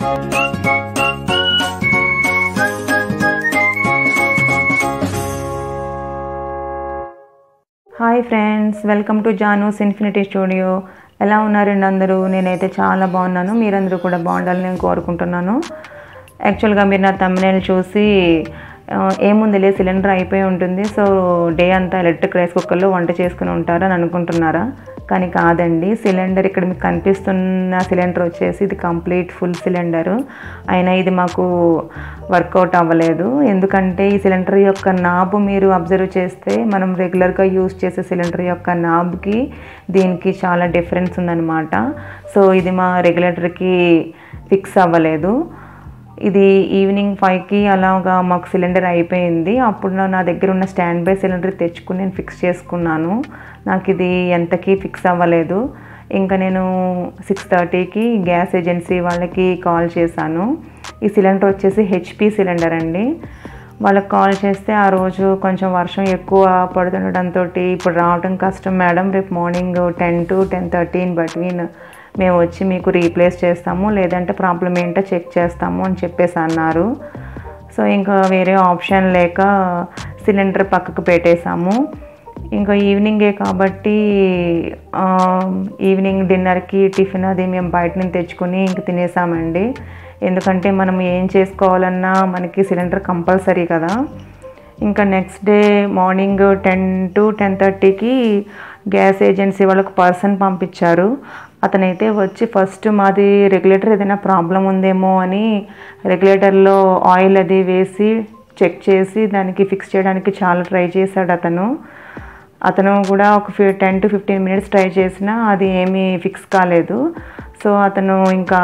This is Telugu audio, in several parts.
hi friends welcome to Janu's infinity studio ఎలా ఉన్నారండి అందరూ నేనైతే చాలా బాగున్నాను మీరందరూ కూడా బాగుండాలని నేను కోరుకుంటున్నాను యాక్చువల్గా మీరు నా తమ్మునేలు చూసి ఆ, ఏముందిలే సిలిండర్ అయిపోయి ఉంటుంది సో డే అంతా ఎలక్ట్రిక్ రైస్ కుక్కర్లో వంట చేసుకుని ఉంటారని అనుకుంటున్నారా కానీ కాదండి సిలిండర్ ఇక్కడ మీకు కనిపిస్తున్న సిలిండర్ వచ్చేసి ఇది కంప్లీట్ ఫుల్ సిలిండర్ అయినా ఇది మాకు వర్కౌట్ అవ్వలేదు ఎందుకంటే ఈ సిలిండర్ యొక్క నాబు మీరు అబ్జర్వ్ చేస్తే మనం రెగ్యులర్గా యూజ్ చేసే సిలిండర్ యొక్క నాబ్కి దీనికి చాలా డిఫరెన్స్ ఉందన్నమాట సో ఇది మా రెగ్యులేటర్కి ఫిక్స్ అవ్వలేదు ఇది ఈవినింగ్ ఫైవ్కి అలాగా మాకు సిలిండర్ అయిపోయింది అప్పుడు నా- నా దగ్గర ఉన్న స్టాండ్ బై సిలిండర్ తెచ్చుకుని నేను ఫిక్స్ చేసుకున్నాను నాకు ఇది ఎంతకీ ఫిక్స్ అవ్వలేదు ఇంకా నేను సిక్స్ థర్టీకి గ్యాస్ ఏజెన్సీ వాళ్ళకి కాల్ చేశాను ఈ సిలిండర్ వచ్చేసి హెచ్పి సిలిండర్ అండి వాళ్ళకి కాల్ చేస్తే ఆ రోజు కొంచెం వర్షం ఎక్కువ పడుతుండటంతో ఇప్పుడు రావడం కష్టం మేడం రేపు morning ten to ten thirty in between మేము వచ్చి మీకు రీప్లేస్ చేస్తాము లేదంటే ప్రాబ్లం ఏంటో చెక్ చేస్తాము అని చెప్పేసి అన్నారు సో ఇంకా వేరే ఆప్షన్ లేక సిలిండర్ పక్కకు పెట్టేశాము ఇంకా ఈవినింగే కాబట్టి ఆ, ఈవినింగ్ డిన్నర్కి టిఫిన్ అది మేము బయట నుంచి తెచ్చుకొని ఇంక తినేసామండి ఎందుకంటే మనం ఏం చేసుకోవాలన్నా మనకి సిలిండర్ కంపల్సరీ కదా ఇంకా next day morning ten to ten థర్టీకి గ్యాస్ ఏజెన్సీ వాళ్ళకు పర్సన్ పంపించారు అతనైతే వచ్చి ఫస్ట్ మాది రెగ్యులేటర్ ఏదైనా ప్రాబ్లం ఉందేమో అని రెగ్యులేటర్లో ఆయిల్ అది వేసి చెక్ చేసి దానికి ఫిక్స్ చేయడానికి చాలా ట్రై చేశాడు అతను అతను కూడా ఒక ఫి ten to fifteen minutes try చేసినా అది ఏమీ ఫిక్స్ కాలేదు సో అతను ఇంకా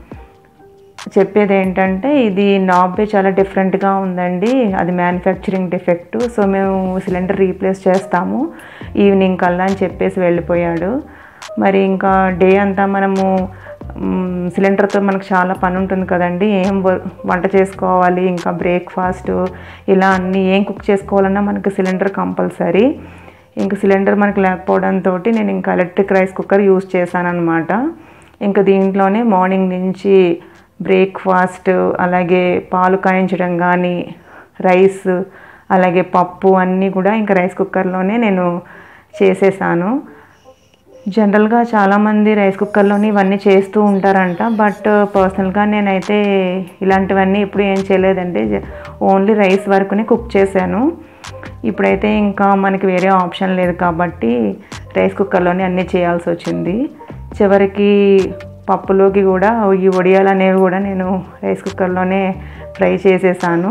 చెప్పేది ఏంటంటే ఇది నాబే చాలా డిఫరెంట్గా ఉందండి అది మ్యానుఫ్యాక్చరింగ్ డిఫెక్ట్ సో మేము సిలిండర్ రీప్లేస్ చేస్తాము ఈవినింగ్ కల్లా అని చెప్పేసి వెళ్ళిపోయాడు మరి ఇంకా డే అంతా మనము మ్, సిలిండర్తో మనకు చాలా పని ఉంటుంది కదండి ఏం వ- వంట చేసుకోవాలి ఇంకా బ్రేక్ఫాస్ట్ ఇలా అన్నీ ఏం కుక్ చేసుకోవాలన్నా మనకి సిలిండర్ కంపల్సరీ ఇంకా సిలిండర్ మనకు లేకపోవడంతో నేను ఇంకా ఎలక్ట్రిక్ రైస్ కుక్కర్ యూస్ చేశాను అనమాట ఇంకా దీంట్లోనే మార్నింగ్ నుంచి బ్రేక్ఫాస్ట్ అలాగే పాలు కాయించడం కానీ రైస్ అలాగే పప్పు అన్నీ కూడా ఇంకా రైస్ కుక్కర్లోనే నేను చేసేసాను జనరల్గా చాలామంది రైస్ కుక్కర్లోని ఇవన్నీ చేస్తూ ఉంటారంట బట్ పర్సనల్గా నేనైతే ఇలాంటివన్నీ ఇప్పుడు ఏం చేయలేదండి జ- ఓన్లీ రైస్ వరకునే కుక్ చేశాను ఇప్పుడైతే ఇంకా మనకి వేరే ఆప్షన్ లేదు కాబట్టి రైస్ కుక్కర్లోనే అన్నీ చేయాల్సి వచ్చింది చివరికి పప్పులోకి కూడా ఈ వడియాలు అనేవి కూడా నేను రైస్ కుక్కర్లోనే ఫ్రై చేసేసాను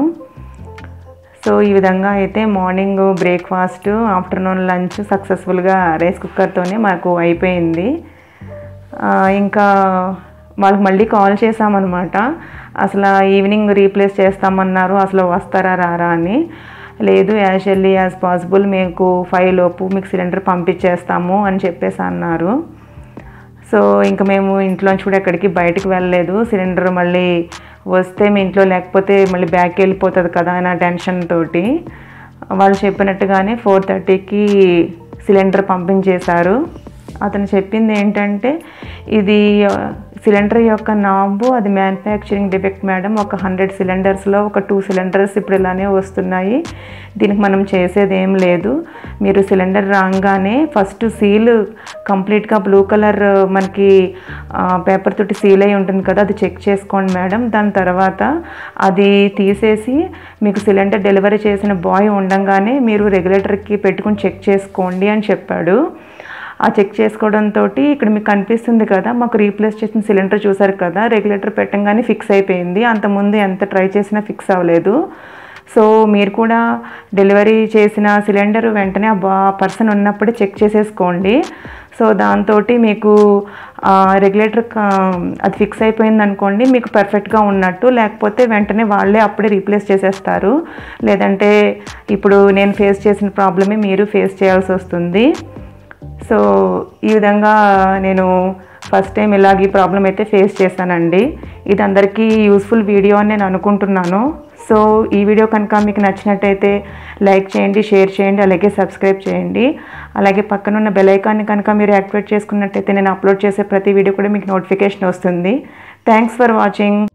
సో ఈ విధంగా అయితే మార్నింగ్ బ్రేక్ఫాస్ట్ ఆఫ్టర్నూన్ లంచ్ సక్సెస్ఫుల్గా రైస్ కుక్కర్తోనే మాకు అయిపోయింది ఆ, ఇంకా వాళ్ళకి మళ్ళీ కాల్ చేసామన్నమాట అసలు ఈవినింగ్ రీప్లేస్ చేస్తామన్నారు అసలు వస్తారా రారా అని లేదు యాజ్ ఎర్లీ యాజ్ పాసిబుల్ మీకు ఫైవ్ లోపు మీకు సిలిండర్ పంపించేస్తాము అని చెప్పేసి అన్నారు సో ఇంకా మేము ఇంట్లోంచి కూడా ఎక్కడికి బయటికి వెళ్ళలేదు సిలిండర్ మళ్ళీ వస్తే మీ ఇంట్లో లేకపోతే మళ్ళీ బ్యాక్ వెళ్ళిపోతుంది కదా అన్న టెన్షన్ తోటి వాళ్ళు చెప్పినట్టుగానే ఫోర్ థర్టీకి సిలిండర్ పంపించేశారు అతను చెప్పింది ఏంటంటే ఇది సిలిండర్ యొక్క నాబు అది మ్యానుఫ్యాక్చరింగ్ డిఫెక్ట్ మేడం ఒక హండ్రెడ్ సిలిండర్స్లో ఒక టూ సిలిండర్స్ ఇప్పుడు ఇలానే వస్తున్నాయి దీనికి మనం చేసేది ఏం లేదు మీరు సిలిండర్ రాగానే ఫస్ట్ సీల్ కంప్లీట్గా బ్లూ కలర్ మనకి పేపర్ తోటి సీల్ అయి ఉంటుంది కదా అది చెక్ చేసుకోండి మేడం దాని తర్వాత అది తీసేసి మీకు సిలిండర్ డెలివరీ చేసిన బాయ్ ఉండంగానే మీరు రెగ్యులేటర్కి పెట్టుకుని చెక్ చేసుకోండి అని చెప్పాడు ఆ చెక్ చేసుకోవడంతో ఇక్కడ మీకు కనిపిస్తుంది కదా మాకు రీప్లేస్ చేసిన సిలిండర్ చూసారు కదా రెగ్యులేటర్ పెట్టంగానే ఫిక్స్ అయిపోయింది అంతకుముందు ఎంత ట్రై చేసినా ఫిక్స్ అవ్వలేదు సో మీరు కూడా డెలివరీ చేసిన సిలిండర్ వెంటనే ఆ బా పర్సన్ ఉన్నప్పుడే చెక్ చేసేసుకోండి సో దాంతో మీకు రెగ్యులేటర్ అది ఫిక్స్ అయిపోయింది అనుకోండి మీకు పర్ఫెక్ట్గా ఉన్నట్టు లేకపోతే వెంటనే వాళ్ళే అప్పుడే రీప్లేస్ చేసేస్తారు లేదంటే ఇప్పుడు నేను ఫేస్ చేసిన ప్రాబ్లమే మీరు ఫేస్ చేయాల్సి వస్తుంది సో ఈ విధంగా నేను ఫస్ట్ టైం ఇలాగ ఈ ప్రాబ్లం అయితే ఫేస్ చేశానండి ఇది అందరికీ యూస్ఫుల్ వీడియో అని నేను అనుకుంటున్నాను సో ఈ వీడియో కనుక మీకు నచ్చినట్టయితే లైక్ చేయండి షేర్ చేయండి అలాగే సబ్స్క్రైబ్ చేయండి అలాగే పక్కన ఉన్న బెల్ ఐకాన్ని కనుక మీరు యాక్టివేట్ చేసుకున్నట్టయితే నేను అప్లోడ్ చేసే ప్రతి వీడియో కూడా మీకు నోటిఫికేషన్ వస్తుంది థ్యాంక్స్ ఫర్ వాచింగ్